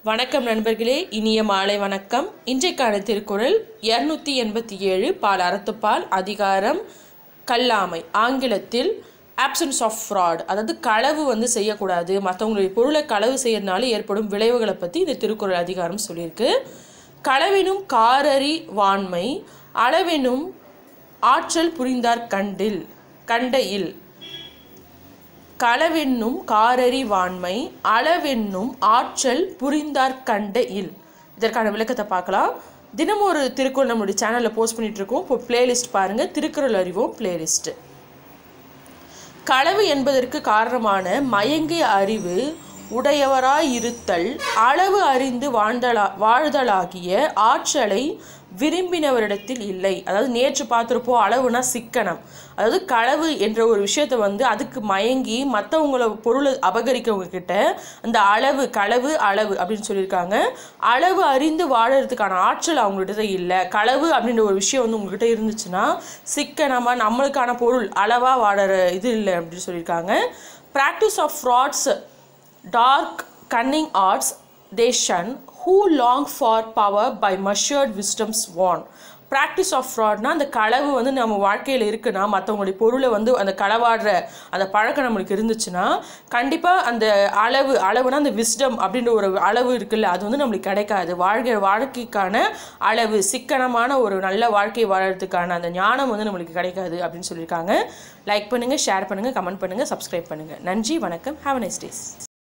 வணக்கம் நண்பர்களே இனிய மாலை வணக்கம் இன்றைக்கான திருக்குறள் இரநூத்தி எண்பத்தி ஏழு பால் அறத்துப்பால் அதிகாரம் கல்லாமை ஆங்கிலத்தில் ஆப்சன்ஸ் ஆஃப் ஃப்ராட் அதாவது களவு வந்து செய்யக்கூடாது மற்றவங்களுடைய பொருளை களவு செய்யறதுனால ஏற்படும் விளைவுகளை பற்றி இந்த திருக்குறள் அதிகாரம் சொல்லியிருக்கு களவெனும் காரறி வாண்மை அளவெனும் ஆற்றல் புரிந்தார் கண்டில் கண்டையில் களவென்னும் காரறி வாண்மை அளவென்னும் ஆற்றல் புரிந்தார் கண்ட இல் இதற்கான விளக்கத்தை பார்க்கலாம் தினமும் ஒரு திருக்குறள் நம்மளுடைய சேனலில் போஸ்ட் பண்ணிட்டு இருக்கோம் இப்போ பிளேலிஸ்ட் பாருங்கள் திருக்குறள் அறிவோம் பிளேலிஸ்ட்டு களவு என்பதற்கு காரணமான மயங்கிய அறிவு உடையவராயிருத்தல் அளவு அறிந்து வாழ்ந்தலா வாழ்தலாகிய ஆற்றலை விரும்பினவரிடத்தில் இல்லை அதாவது நேற்று பார்த்துருப்போம் அளவுனா சிக்கனம் அதாவது களவு என்ற ஒரு விஷயத்தை வந்து அதுக்கு மயங்கி மற்றவங்கள பொருளை அபகரிக்கவங்க கிட்ட அந்த அளவு களவு அளவு அப்படின்னு சொல்லியிருக்காங்க அளவு அறிந்து வாழறதுக்கான ஆற்றல் அவங்ககிட்ட இல்லை களவு அப்படின்ற ஒரு விஷயம் வந்து உங்ககிட்ட இருந்துச்சுன்னா சிக்கனமாக நம்மளுக்கான பொருள் அளவாக வாழற இது இல்லை அப்படின்னு சொல்லியிருக்காங்க practice of frauds dark cunning arts they shun who long for power by measured wisdoms won practice of ஃப்ராட்னா அந்த களவு வந்து நம்ம வாழ்க்கையில் இருக்குன்னா மற்றவங்களுடைய பொருளை வந்து அந்த களவாடுற அந்த பழக்கம் நம்மளுக்கு இருந்துச்சுன்னா கண்டிப்பாக அந்த அளவு அளவுனா அந்த விஸ்டம் அப்படின்ற ஒரு அளவு இருக்குல்ல அது வந்து நம்மளுக்கு கிடைக்காது வாழ்க்கை வாழ்க்கைக்கான அளவு சிக்கனமான ஒரு நல்ல வாழ்க்கை வாழறதுக்கான அந்த ஞானம் வந்து நம்மளுக்கு கிடைக்காது அப்படின்னு சொல்லியிருக்காங்க லைக் பண்ணுங்கள் ஷேர் பண்ணுங்கள் கமெண்ட் பண்ணுங்கள் சப்ஸ்கிரைப் பண்ணுங்கள் நன்றி வணக்கம் ஹாவ் நைஸ் டேஸ்